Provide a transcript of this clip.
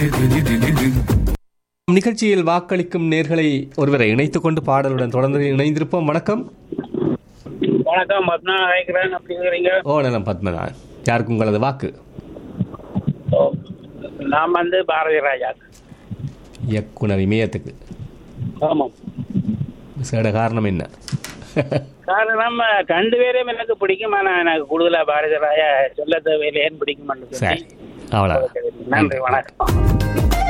நிகழ்ச்சியில் வாக்களிக்கும் நேர்களை ஒருவரை இணைத்துக் கொண்டு பாடலுடன் தொடர்ந்து இணைந்திருப்போம் வணக்கம் வணக்கம் பத்மா அழைக்கிறேன் அப்படிங்கிறீங்க ஓ நலம் பத்மநாத் யாருக்கு உங்களது வாக்கு ஓ, நான் வந்து பாரதி ராஜா இயக்குனர் இமயத்துக்கு ஆமாம் சேட காரணம் என்ன காரணம் ரெண்டு பேரையும் எனக்கு பிடிக்கும் ஆனா எனக்கு கூடுதலா பாரதி ராஜா சொல்ல தேவையில்லையேன்னு பிடிக்கும் சரி அவ்வளோ நன்றி வணக்கம்